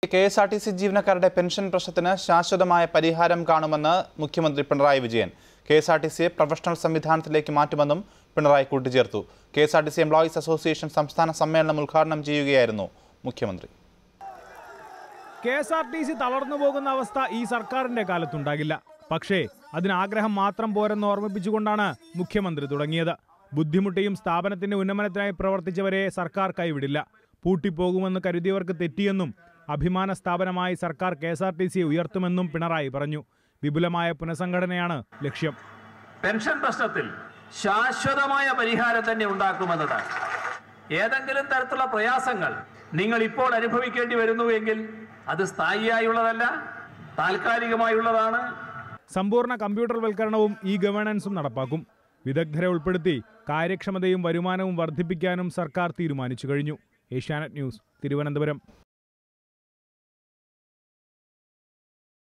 K S R T C ജീവനക്കാരുടെ pension പ്രശ്നത്തിന് ശാശ്വതമായ പരിഹാരം കാണുമെന്ന് മുഖ്യമന്ത്രി Pinarayi Vijayan K S R T സിയെ പ്രൊഫഷണൽ സംവിധാനത്തിലേക്ക് മാറ്റുമെന്നും പിണറായി കൂട്ടിച്ചേർത്തു K S R T C employees association സംസ്ഥാന സമ്മേളനം ഉദ്ഘാടനം ചെയ്യുകയായിരുന്നു മുഖ്യമന്ത്രി K S R T C തളർന്നു പോകുന്ന അവസ്ഥ ഈ സർക്കാരിന്റെ കാലത്തുണ്ടാകില്ല പക്ഷേ അതിന് ആഗ്രഹം മാത്രം പോരെന്ന് ഓർമ്മിപ്പിച്ചുകൊണ്ടാണ് മുഖ്യമന്ത്രി തുടങ്ങിയത് ബുദ്ധിമുട്ടിയും സ്ഥാപനത്തിന്റെ ഉന്നമനത്തിനായി പ്രവർത്തിച്ചവരെ സർക്കാർ കൈവിടില്ല പൂട്ടിപ്പോകുമെന്ന് കരുതിയവർക്ക് തെറ്റിയെന്നും അഭിമാന സ്ഥാപനമായി സർക്കാർ കെ എസ് ആർ ടി സിയെ ഉയർത്തുമെന്നും പിണറായി പറഞ്ഞു വിപുലമായ പുനഃസംഘടനയാണ് ലക്ഷ്യം പെൻഷൻ പ്രശ്നത്തിൽ ശാശ്വതമായ പരിഹാരം തന്നെ ഉണ്ടാക്കുമെന്നതാണ് ഏതെങ്കിലും തരത്തിലുള്ള പ്രയാസങ്ങൾ നിങ്ങൾ ഇപ്പോൾ അനുഭവിക്കേണ്ടി വരുന്നുവെങ്കിൽ അത് സ്ഥായിയായുള്ളതല്ല താൽക്കാലികമായുള്ളതാണ് സമ്പൂർണ്ണ കമ്പ്യൂട്ടർവൽക്കരണവും ഇ ഗവേണൻസും നടപ്പാക്കും വിദഗ്ധരെ ഉൾപ്പെടുത്തി കാര്യക്ഷമതയും വരുമാനവും വർദ്ധിപ്പിക്കാനും സർക്കാർ തീരുമാനിച്ചു കഴിഞ്ഞു ഏഷ്യാനെറ്റ് ന്യൂസ് തിരുവനന്തപുരം